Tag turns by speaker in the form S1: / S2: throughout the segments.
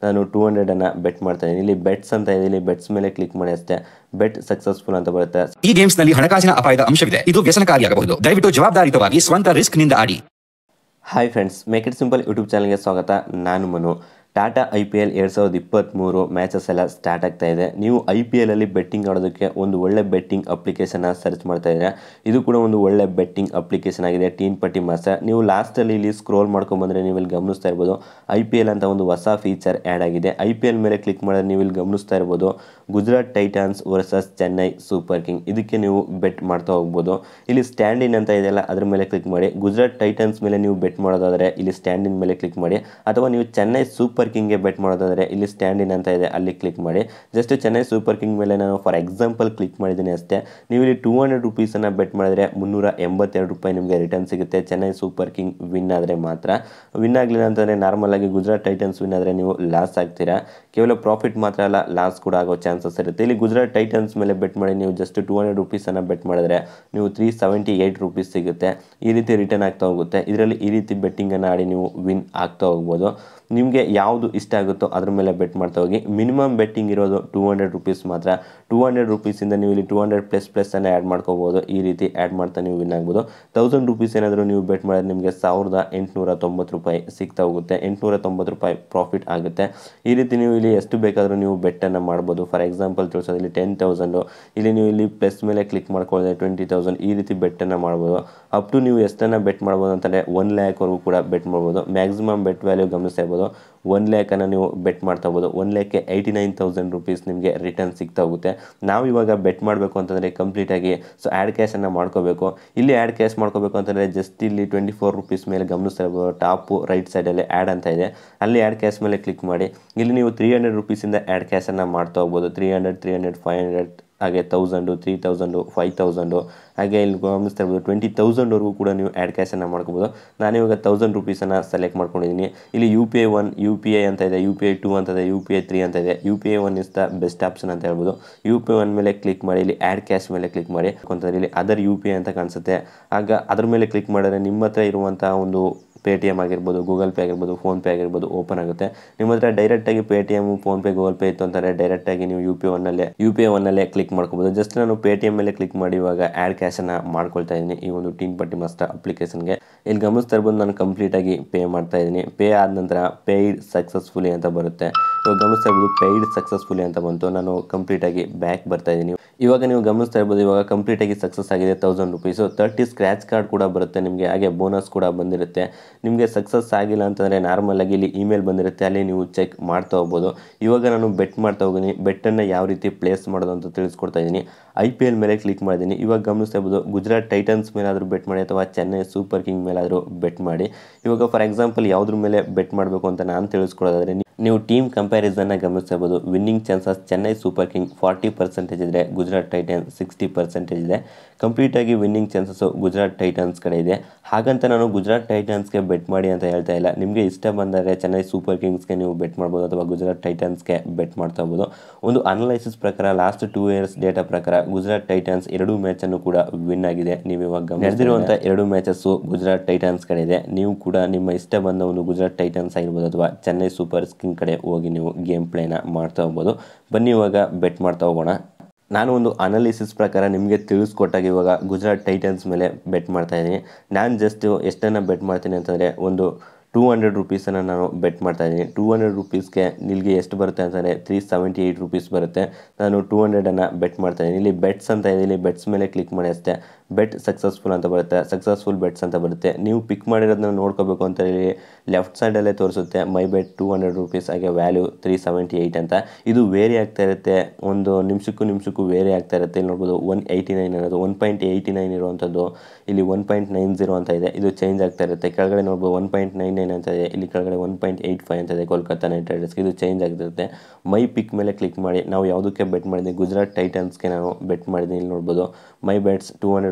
S1: ನಾನು two ಹಂಡ್ರೆಡನ್ನು bait ಮಾಡ್ತಾ ಇದ್ದೀನಿ ಇಲ್ಲಿ ಬೆಟ್ಸ್ ಅಂತ ಇದೆ ಇಲ್ಲಿ ಬೆಟ್ಸ್ ಮೇಲೆ ಕ್ಲಿಕ್ ಮಾಡಿ ಅಷ್ಟೇ ಬೆಟ್ ಸಕ್ಸಸ್ಫುಲ್ ಅಂತ ಬರುತ್ತೆ
S2: ಈ ಗೇಮ್ಸ್ ನಲ್ಲಿ ಹಣಕಾಸಿನ ಅಪಾಯದ ಅಂಶವಿದೆ ಇದು ವ್ಯಸನಕಾರಿಯಾಗಬಹುದು ದಯವಿಟ್ಟು ಜವಾಬ್ದಾರಿತವಾಗಿ ಸ್ವಂತ ರಿಸ್ಕ್ ನಿಂದ ಆಡಿ
S1: hi friends make it simple YouTube ಚಾನಲ್ಗೆ ಸ್ವಾಗತ ನಾನು Manu Tata I P L ಎರಡು ಸಾವಿರದ ಇಪ್ಪತ್ತ್ಮೂರು ಮ್ಯಾಚಸ್ ಎಲ್ಲ ಸ್ಟಾರ್ಟ್ ಆಗ್ತಾ ಇದೆ ನೀವು ಐ ಪಿ ಎಲಲ್ಲಿ ಬೆಟ್ಟಿಂಗ್ ಆಡೋದಕ್ಕೆ ಒಂದು ಒಳ್ಳೆ ಬೆಟ್ಟಿಂಗ್ ಅಪ್ಲಿಕೇಶನ್ನ ಸರ್ಚ್ ಮಾಡ್ತಾ ಇದ್ದೀರಾ ಇದು ಕೂಡ ಒಂದು ಒಳ್ಳೆ ಬೆಟ್ಟಿಂಗ್ ಅಪ್ಲಿಕೇಶನ್ ಆಗಿದೆ ಟೀನ್ ಪಟ್ಟಿ ಮಾಸ ನೀವು ಲಾಸ್ಟಲ್ಲಿ ಇಲ್ಲಿ ಸ್ಕ್ರೋಲ್ ಮಾಡ್ಕೊಂಬಂದರೆ ನೀವು ಇಲ್ಲಿ ಗಮನಿಸ್ತಾ ಇರ್ಬೋದು ಐ ಪಿ ಎಲ್ ಅಂತ ಒಂದು ಹೊಸ ಫೀಚರ್ ಆ್ಯಡ್ ಆಗಿದೆ ಐ ಪಿ ಎಲ್ ಮೇಲೆ ಕ್ಲಿಕ್ ಮಾಡಿದ್ರೆ ನೀವು ಇಲ್ಲಿ ಗಮನಿಸ್ತಾ ಇರ್ಬೋದು Gujarat Titans versus Chennai super king ಇದಕ್ಕೆ ನೀವು ಬೆಟ್ ಮಾಡ್ತಾ ಹೋಗ್ಬೋದು ಇಲ್ಲಿ ಸ್ಟ್ಯಾಂಡ್ ಇನ್ ಅಂತ ಇದೆಯಲ್ಲ ಅದ್ರ ಮೇಲೆ ಕ್ಲಿಕ್ ಮಾಡಿ ಗುಜರಾತ್ ಟೈಟನ್ಸ್ ಮೇಲೆ ನೀವು ಬೆಟ್ ಮಾಡೋದಾದರೆ ಇಲ್ಲಿ ಸ್ಟ್ಯಾಂಡ್ ಇನ್ ಮೇಲೆ ಕ್ಲಿಕ್ ಮಾಡಿ ಅಥವಾ ನೀವು ಚೆನ್ನೈ ಸೂಪರ್ ಕಿಂಗ್ಗೆ ಬೆಟ್ ಮಾಡೋದಾದರೆ ಇಲ್ಲಿ ಸ್ಟ್ಯಾಂಡ್ ಇನ್ ಅಂತ ಇದೆ ಅಲ್ಲಿ ಕ್ಲಿಕ್ ಮಾಡಿ ಜಸ್ಟ್ ಚೆನ್ನೈ ಸೂಪರ್ ಕಿಂಗ್ ಮೇಲೆ ನಾನು ಫಾರ್ ಎಕ್ಸಾಂಪಲ್ ಕ್ಲಿಕ್ ಮಾಡಿದ್ದೀನಿ ಅಷ್ಟೇ ನೀವು ಇಲ್ಲಿ ಟೂ ಹಂಡ್ರೆಡ್ ರುಪೀಸನ್ನು ಬೆಟ್ ಮಾಡಿದ್ರೆ ಮುನ್ನೂರ ಎಂಬತ್ತೆರಡು ರೂಪಾಯಿ ನಿಮಗೆ ರಿಟರ್ನ್ ಸಿಗುತ್ತೆ ಚೆನ್ನೈ ಸೂಪರ್ ಕಿಂಗ್ ವಿನ್ ಆದರೆ ಮಾತ್ರ ವಿನ್ ಆಗಲಿಲ್ಲ ಅಂತಂದರೆ ನಾರ್ಮಲ್ ಆಗಿ ಗುಜರಾತ್ ಟೈಟನ್ಸ್ ವಿನ್ ಆದರೆ ನೀವು ಲಾಸ್ ಆಗ್ತೀರಾ ಕೇವಲ ಪ್ರಾಫಿಟ್ ಮಾತ್ರ ಅಲ್ಲ ಲಾಸ್ ಕೂಡ ಆಗೋ ಚಾನ್ಸಸ್ ಇರುತ್ತೆ ಇಲ್ಲಿ ಗುಜರಾತ್ ಟೈಟನ್ಸ್ ಮೇಲೆ ಬೆಟ್ ಮಾಡಿ ನೀವು ಜಸ್ಟ್ ಟೂ ಹಂಡ್ರೆಡ್ ರುಪೀಸನ್ನು ಬೆಟ್ ಮಾಡಿದ್ರೆ ನೀವು ತ್ರೀ ಸೆವೆಂಟಿ ಏಯ್ಟ್ ರುಪೀಸ್ ಸಿಗುತ್ತೆ ಈ ರೀತಿ ರಿಟರ್ನ್ ಆಗ್ತಾ ಹೋಗುತ್ತೆ ಇದರಲ್ಲಿ ಈ ರೀತಿ ಬೆಟ್ಟಿಂಗನ್ನು ಆಡಿ ನೀವು ವಿನ್ ಆಗ್ತಾ ಹೋಗ್ಬೋದು ನಿಮಗೆ ಯಾವುದು ಇಷ್ಟ ಆಗುತ್ತೋ ಅದ್ರ ಮೇಲೆ ಬೆಟ್ ಮಾಡ್ತಾ ಹೋಗಿ ಮಿನಿಮಮ್ ಬೆಟ್ಟಿಂಗ್ ಇರೋದು ಟೂ ಹಂಡ್ರೆಡ್ ರುಪೀಸ್ ಮಾತ್ರ ಟೂ ಹಂಡ್ರೆಡ್ ರುಪೀಸಿಂದ ನೀವು ಇಲ್ಲಿ ಟೂ ಹಂಡ್ರೆಡ್ ಪ್ಲಸ್ ಪ್ಲಸ್ಸನ್ನು ಆ್ಯಡ್ ಮಾಡ್ಕೋಬೋದು ಈ ರೀತಿ ಆ್ಯಡ್ ಮಾಡ್ತಾ ನೀವು ವಿನ್ ಆಗ್ಬೋದು ತೌಸಂಡ್ ರುಪೀಸ್ ಏನಾದರೂ ನೀವು ಬೆಟ್ ಮಾಡಿದ್ರೆ ನಿಮಗೆ ಸಾವಿರದ ಎಂಟುನೂರ ತೊಂಬತ್ತು ರೂಪಾಯಿ ಸಿಗ್ತಾ ಹೋಗುತ್ತೆ ಎಂಟುನೂರ ತೊಂಬತ್ತು ರೂಪಾಯಿ ಪ್ರಾಫಿಟ್ ಆಗುತ್ತೆ ಈ ರೀತಿ ನೀವು ಇಲ್ಲಿ ಎಷ್ಟು ಬೇಕಾದರೂ ನೀವು ಬೆಟ್ಟನ್ನು ಮಾಡ್ಬೋದು ಫಾರ್ ಎಕ್ಸಾಂಪಲ್ ತಿಳಿಸೋದು ಇಲ್ಲಿ ಟೆನ್ ತೌಸಂಡು ಇಲ್ಲಿ ನೀವು ಇಲ್ಲಿ ಪ್ಲಸ್ ಮೇಲೆ ಕ್ಲಿಕ್ ಮಾಡ್ಕೊಳ್ಳೋದ್ರೆ ಟ್ವೆಂಟಿ ತೌಸಂಡ್ ಈ ರೀತಿ ಬೆಟ್ಟನ್ನು ಮಾಡ್ಬೋದು ಅಪ್ ಟು ನೀವು ಎಷ್ಟನ್ನು ಬೆಟ್ ಮಾಡ್ಬೋದು ಅಂತಂದರೆ ಒನ್ ಲ್ಯಾಕ್ವರೆಗೂ ಕೂಡ ಬೆಟ್ ಮಾಡ್ಬೋದು ಮ್ಯಾಕ್ಸಿಮಮ್ ಬೆಟ್ ವ್ಯಾಲ್ಯೂ ಗಮನಿಸ್ತಾ ಇರ್ಬೋದು ಒನ್ ಲ್ಯಾಕನ್ನು ನೀವು ಬೆಟ್ ಮಾಡ್ತಾ ಹೋಗ್ಬೋದು ಒನ್ ಲ್ಯಾಕ್ಗೆ ಏಯ್ಟಿ ನೈನ್ ತೌಸಂಡ್ ರುಪೀಸ್ ನಿಮಗೆ ರಿಟರ್ನ್ ಸಿಗ್ತಾ ಹೋಗುತ್ತೆ ನಾವು ಇವಾಗ ಬೆಟ್ ಮಾಡಬೇಕು ಅಂತಂದರೆ ಕಂಪ್ಲೀಟಾಗಿ ಸೊ ಆ್ಯಡ್ ಕ್ಯಾಶನ್ನು ಮಾಡ್ಕೋಬೇಕು ಇಲ್ಲಿ ಆ್ಯಡ್ ಕ್ಯಾಶ್ ಮಾಡ್ಕೋಬೇಕು ಅಂತಂದರೆ ಜಸ್ಟ್ ಇಲ್ಲಿ ಟ್ವೆಂಟಿ ಫೋರ್ ರುಪೀಸ್ ಮೇಲೆ ಗಮನಿಸ್ತಾ ಇರ್ಬೋದು ಟಾಪು ರೈಟ್ ಸೈಡಲ್ಲಿ ಆ್ಯಡ್ ಅಂತ ಇದೆ ಅಲ್ಲಿ ಆ್ಯಡ್ ಕ್ಯಾಶ್ ಮೇಲೆ ಕ್ಲಿಕ್ ಮಾಡಿ ಇಲ್ಲಿ ನೀವು ತ್ರೀ ಹಂಡ್ರೆಡ್ ರುಪೀಸಿಂದ ಆ್ಯಡ್ ಕ್ಯಾಶನ್ನು ಮಾಡ್ತಾ ಹೋಗ್ಬೋದು three hundred three hundred five hundred ಹಾಗೆ thousand three thousand five thousand ಹಾಗೆ ಇಲ್ಲಿ ಗಮನಿಸ್ತಾ ಇರ್ಬೋದು ಟ್ವೆಂಟಿ ತೌಸಂಡ್ವರೆಗೂ ಕೂಡ ನೀವು ಆ್ಯಡ್ ಕ್ಯಾಶನ್ನು ಮಾಡ್ಕೋಬೋದು ನಾನು ಇವಾಗ ತೌಸಂಡ್ ರುಪೀಸನ್ನು ಸೆಲೆಕ್ಟ್ ಮಾಡ್ಕೊಂಡಿದ್ದೀನಿ ಇಲ್ಲಿ U P I one U P I ಅಂತ ಇದೆ ಯು ಪಿ ಐ ಟು ಅಂತ ಇದೆ ಯು ಪಿ ಐ ತ್ರೀ ಅಂತ ಇದೆ U P I one is the best option ಅಂತ ಹೇಳ್ಬೋದು ಯು ಪಿ ಐ ಒನ್ ಮೇಲೆ ಕ್ಲಿಕ್ ಮಾಡಿ ಇಲ್ಲಿ ಆ್ಯಡ್ ಕ್ಯಾಶ್ ಮೇಲೆ ಕ್ಲಿಕ್ ಮಾಡಿ ಅಂತಂದರೆ ಇಲ್ಲಿ ಅದರ್ ಯು ಪಿ ಐ ಅಂತ ಕಾಣಿಸುತ್ತೆ ಆಗ ಅದ್ರ ಮೇಲೆ ಕ್ಲಿಕ್ ಮಾಡಿದ್ರೆ ನಿಮ್ಮ ಹತ್ರ ಇರುವಂಥ ಒಂದು ಪೇ ಟಿ ಎಮ್ ಆಗಿರ್ಬೋದು ಗೂಗಲ್ ಪೇ ಆಗಿರ್ಬೋದು ಫೋನ್ಪೇ ಆಗಿರ್ಬೋದು ಓಪನ್ ಆಗುತ್ತೆ ನಿಮ್ಮ ಹತ್ರ ಡೈರೆಕ್ಟಾಗಿ Paytm PhonePe Google Pay ಇತ್ತು ಅಂತಂದರೆ ಡೈರೆಕ್ಟಾಗಿ ನೀವು ಯು ಪಿ ಒನ್ನಲ್ಲೇ ಯು ಪಿ ಐ ಒನ್ನಲ್ಲೇ ಕ್ಲಿಕ್ ಮಾಡ್ಕೋಬೋದು ಜಸ್ಟ್ ನಾನು ಪೇ ಟಿ ಎಮ್ ಮೇಲೆ ಕ್ಲಿಕ್ ಮಾಡಿ ಇವಾಗ ಆ್ಯಡ್ ಕ್ಯಾಶನ್ನು ಮಾಡ್ಕೊಳ್ತಾ ಇದ್ದೀನಿ ಈ ಒಂದು ಟೀನ್ ಪಟ್ಟಿ ಮಸ್ತ ಅಪ್ಲಿಕೇಶನ್ಗೆ ಇಲ್ಲಿ ಗಮನಿಸ್ತಾ ಇರ್ಬೋದು ನಾನು ಕಂಪ್ಲೀಟಾಗಿ ಪೇ ಮಾಡ್ತಾ ಇದ್ದೀನಿ ಪೇ ಆದ ನಂತರ ಪೇಯ್ಡ್ ಸಕ್ಸಸ್ಫುಲಿ ಅಂತ ಬರುತ್ತೆ ಇವಾಗ ಗಮನಿಸ್ತಾ ಇರ್ಬೋದು ಪೇಯ್ಡ್ ಸಕ್ಸಸ್ಫುಲಿ ಅಂತ ಬಂತು ನಾನು ಕಂಪ್ಲೀಟಾಗಿ ಬ್ಯಾಕ್ ಬರ್ತಾ ಇದ್ದೀನಿ ಇವಾಗ ನೀವು ಗಮನಿಸ್ತಾ ಇರ್ಬೋದು ಇವಾಗ ಕಂಪ್ಲೀಟಾಗಿ ಸಕ್ಸಸ್ ಆಗಿದೆ thousand rupees thirty scratch card ಕೂಡ ಬರುತ್ತೆ ನಿಮಗೆ ಹಾಗೆ ಬೋನಸ್ ಕೂಡ ಬಂದಿರುತ್ತೆ ನಿಮಗೆ ಸಕ್ಸಸ್ ಆಗಿಲ್ಲ ಅಂತಂದರೆ ನಾರ್ಮಲ್ ಆಗಿ ಇಲ್ಲಿ ಇಮೇಲ್ ಬಂದಿರುತ್ತೆ ಅಲ್ಲಿ ನೀವು ಚೆಕ್ ಮಾಡ್ತಾ ಹೋಗ್ಬೋದು ಇವಾಗ ನಾನು ಬೆಟ್ ಮಾಡ್ತಾ ಹೋಗಿನಿ ಬೆಟ್ಟನ್ನು ಯಾವ ರೀತಿ ಪ್ಲೇಸ್ ಮಾಡೋದು ಅಂತ ತಿಳಿಸ್ಕೊಡ್ತಾ ಇದ್ದೀನಿ ಐ ಪಿ ಎಲ್ ಮೇಲೆ ಕ್ಲಿಕ್ ಮಾಡಿದ್ದೀನಿ ಇವಾಗ ಗಮನಿಸ್ತಾ ಇರ್ಬೋದು ಗುಜರಾತ್ ಟೈಟನ್ಸ್ ಮೇಲಾದರೂ ಬೆಟ್ ಮಾಡಿ ಅಥವಾ ಚೆನ್ನೈ ಸೂಪರ್ ಕಿಂಗ್ ಮೇಲಾದರೂ ಬೆಟ್ ಮಾಡಿ ಇವಾಗ ಫಾರ್ ಎಕ್ಸಾಂಪಲ್ ಯಾವುದ್ರ ಮೇಲೆ ಬೆಟ್ ಮಾಡಬೇಕು ಅಂತ ನಾನು ತಿಳಿಸ್ಕೊಡೋದಾದರೆ ನೀವು ಟೀಮ್ ಕಂಪ್ಯಾರಿಸನ್ನ ಗಮನಿಸ್ತಾ ಇರ್ಬೋದು winning chances Chennai super King forty percentage ಇದ್ದರೆ ಗುಜರಾತ್ ಟೈಟನ್ಸ್ ಸಿಕ್ಸ್ಟಿ ಪರ್ಸೆಂಟೇಜ್ ಇದೆ ಕಂಪ್ಲೀಟಾಗಿ ವಿನ್ನಿಂಗ್ ಚಾನ್ಸಸ್ಸು ಗುಜರಾತ್ ಟೈಟನ್ಸ್ ಕಡೆ ಇದೆ ಹಾಗಂತ ನಾನು ಗುಜರಾತ್ ಟೈಟನ್ಸ್ಗೆ ಬೆಟ್ ಮಾಡಿ ಅಂತ ಹೇಳ್ತಾ ಇಲ್ಲ ನಿಮಗೆ ಇಷ್ಟ ಬಂದರೆ ಚೆನ್ನೈ ಸೂಪರ್ ಕಿಂಗ್ಸ್ಗೆ ನೀವು ಬೆಟ್ ಮಾಡ್ಬೋದು ಅಥವಾ ಗುಜರಾತ್ ಟೈಟನ್ಸ್ಗೆ ಬೆಟ್ ಮಾಡ್ತಾ ಹೋಗ್ಬೋದು ಒಂದು ಅನಲೈಸಿಸ್ ಪ್ರಕಾರ ಲಾಸ್ಟ್ ಟೂ ಇಯರ್ಸ್ ಡೇಟಾ ಪ್ರಕಾರ ಗುಜರಾತ್ ಟೈಟನ್ಸ್ ಎರಡು ಮ್ಯಾಚನ್ನು ಕೂಡ ವಿನ್ ಆಗಿದೆ ನೀವು ಇವಾಗ ನಡೆದಿರುವಂಥ ಎರಡು ಮ್ಯಾಚಸ್ಸು ಗುಜರಾತ್ ಟೈಟನ್ಸ್ ಕಡೆ ಇದೆ ನೀವು ಕೂಡ ನಿಮ್ಮ ಇಷ್ಟ ಬಂದ ಒಂದು ಗುಜರಾತ್ ಟೈಟನ್ಸ್ ಆಗಿರ್ಬೋದು ಅಥವಾ ಚೆನ್ನೈ ಸೂಪರ್ ಕಿಂಗ್ ಕಡೆ ಹೋಗಿ ನೀವು ಗೇಮ್ ಪ್ಲೇನ ಮಾಡ್ತಾ ಹೋಗ್ಬೋದು ಬನ್ನಿ ಇವಾಗ ಬೆಟ್ ಮಾಡ್ತಾ ಹೋಗೋಣ ನಾನು ಒಂದು ಅನಾಲಿಸಿಸ್ ಪ್ರಕಾರ ನಿಮಗೆ ತಿಳಿಸ್ಕೊಟ್ಟಾಗ ಇವಾಗ ಗುಜರಾತ್ ಟೈಟನ್ಸ್ ಮೇಲೆ ಬೆಟ್ ಮಾಡ್ತಾ ಇದ್ದೀನಿ ನಾನು ಜಸ್ಟ್ ಎಷ್ಟನ್ನು ಬೆಟ್ ಮಾಡ್ತೀನಿ ಅಂತಂದರೆ ಒಂದು ಟೂ ಹಂಡ್ರೆಡ್ ರುಪೀಸನ್ನು ನಾನು ಬೆಟ್ ಮಾಡ್ತಾ ಇದ್ದೀನಿ ಟೂ ಹಂಡ್ರೆಡ್ ರುಪೀಸ್ಗೆ ನಿಲ್ಗೆ ಎಷ್ಟು ಬರುತ್ತೆ ಅಂತಂದರೆ ತ್ರೀ ಸೆವೆಂಟಿ ಏಯ್ಟ್ ರುಪೀಸ್ ಬರುತ್ತೆ ನಾನು ಟೂ ಹಂಡ್ರೆಡನ್ನು ಬೆಟ್ ಮಾಡ್ತಾ ಇದ್ದೀನಿ ಇಲ್ಲಿ ಬೆಟ್ಸ್ ಅಂತ ಇದೆ ಇಲ್ಲಿ ಬೆಟ್ಸ್ ಮೇಲೆ ಕ್ಲಿಕ್ ಮಾಡಿ ಅಷ್ಟೇ ಬೆಟ್ ಸಕ್ಸಸ್ಫುಲ್ ಅಂತ ಬರುತ್ತೆ ಸಕ್ಸಸ್ಫುಲ್ ಬೆಟ್ಸ್ ಅಂತ ಬರುತ್ತೆ ನೀವು ಪಿಕ್ ಮಾಡಿರೋದನ್ನ ನೋಡ್ಕೋಬೇಕು ಅಂತ ಹೇಳಿ ಲೆಫ್ಟ್ ಸೈಡಲ್ಲೇ ತೋರಿಸುತ್ತೆ my bet two hundred rupees ಹಾಗೆ ವ್ಯಾಲ್ಯೂ ತ್ರೀ ಸೆವೆಂಟಿ ಏಯ್ಟ್ ಅಂತ ಇದು ವೇರಿ ಆಗ್ತಾ ಇರುತ್ತೆ ಒಂದು ನಿಮಿಷಕ್ಕೂ ನಿಮಿಷಕ್ಕೂ ವೇರಿ ಆಗ್ತಾ ಇರುತ್ತೆ ಇಲ್ಲಿ ನೋಡ್ಬೋದು ಒನ್ ಏಯ್ಟಿ ನೈನ್ ಅನ್ನೋದು ಒನ್ ಪಾಯಿಂಟ್ ಏಯ್ಟಿ ನೈನ್ ಇರುವಂಥದ್ದು ಇಲ್ಲಿ ಒನ್ ಪಾಯಿಂಟ್ ನೈನ್ ಜೀರೋ ಅಂತ ಇದೆ ಇದು ಚೇಂಜ್ ಆಗ್ತಾ ಇರುತ್ತೆ ಕೆಳಗಡೆ ನೋಡ್ಬೋದು ಒನ್ ಪಾಯಿಂಟ್ ನೈನ್ ನೈನ್ ಅಂತ ಇದೆ ಇಲ್ಲಿ ಕೆಳಗಡೆ ಒನ್ ಪಾಯಿಂಟ್ ಏಯ್ಟ್ ಫೈವ್ ಅಂತ ಇದೆ ಕೋಲ್ಕತ್ತಾ ನೈಟ್ ರೈಡರ್ಸ್ಗೆ ಇದು ಚೇಂಜ್ ಆಗ್ತಿರುತ್ತೆ ಮೈ ಪಿಕ್ ಮೇಲೆ ಕ್ಲಿಕ್ ಮಾಡಿ ನಾವು ಯಾವುದಕ್ಕೆ ಬೆಟ್ ಮಾಡಿದ್ವಿ ಗುಜರಾತ್ ಟೈಟನ್ಸ್ಗೆ ನಾವು ಬೆಟ್ ಮಾಡಿದ್ದೀನಿ ಇಲ್ಲಿ ನೋಡ್ಬೋದು my bets two hundred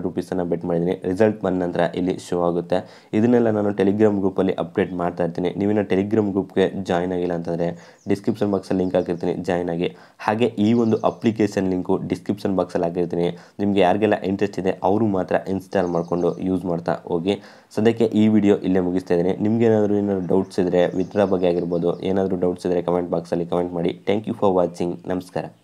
S1: hundred ರುಪೀಸನ್ನು ಬೆಟ್ ಮಾಡಿದ್ದೀನಿ ರಿಸಲ್ಟ್ ಬಂದ ನಂತರ ಇಲ್ಲಿ ಶೋ ಆಗುತ್ತೆ ಇದನ್ನೆಲ್ಲ ನಾನು ಟೆಲಿಗ್ರಾಮ್ ಗ್ರೂಪಲ್ಲಿ ಅಪ್ಡೇಟ್ ಮಾಡ್ತಾ ಇರ್ತೀನಿ ನೀವಿನ ಟೆಲಿಗ್ರಾಮ್ ಗ್ರೂಪ್ಗೆ ಜಾಯ್ನ್ ಆಗಿಲ್ಲ ಅಂತಂದರೆ ಡಿಸ್ಕ್ರಿಪ್ಷನ್ ಬಾಕ್ಸಲ್ಲಿ ಲಿಂಕ್ ಹಾಕಿರ್ತೀನಿ ಜಾಯ್ನ್ ಆಗಿ ಹಾಗೆ ಈ ಒಂದು ಅಪ್ಲಿಕೇಶನ್ ಲಿಂಕು ಡಿಸ್ಕ್ರಿಪ್ಷನ್ ಬಾಕ್ಸಲ್ಲಿ ಹಾಕಿರ್ತೀನಿ ನಿಮಗೆ ಯಾರಿಗೆಲ್ಲ ಇಂಟ್ರೆಸ್ಟ್ ಇದೆ ಅವರು ಮಾತ್ರ ಇನ್ಸ್ಟಾಲ್ ಮಾಡಿಕೊಂಡು ಯೂಸ್ ಮಾಡ್ತಾ ಹೋಗಿ ಸದ್ಯಕ್ಕೆ ಈ ವಿಡಿಯೋ ಇಲ್ಲೇ ಮುಗಿಸ್ತಾ ಇದ್ದೀನಿ ನಿಮ್ಗೆ ಏನಾದರೂ ಏನಾದರೂ ಡೌಟ್ಸ್ ಇದ್ದರೆ ವಿತ್ಡ್ರಾ ಬಗ್ಗೆ ಆಗಿರ್ಬೋದು ಏನಾದರೂ ಡೌಟ್ಸ್ ಇದ್ದರೆ ಕಮೆಂಟ್ ಬಾಕ್ಸಲ್ಲಿ ಕಮೆಂಟ್ ಮಾಡಿ ಥ್ಯಾಂಕ್ ಯು ಫಾರ್ ವಾಚಿಂಗ್ ನಮಸ್ಕಾರ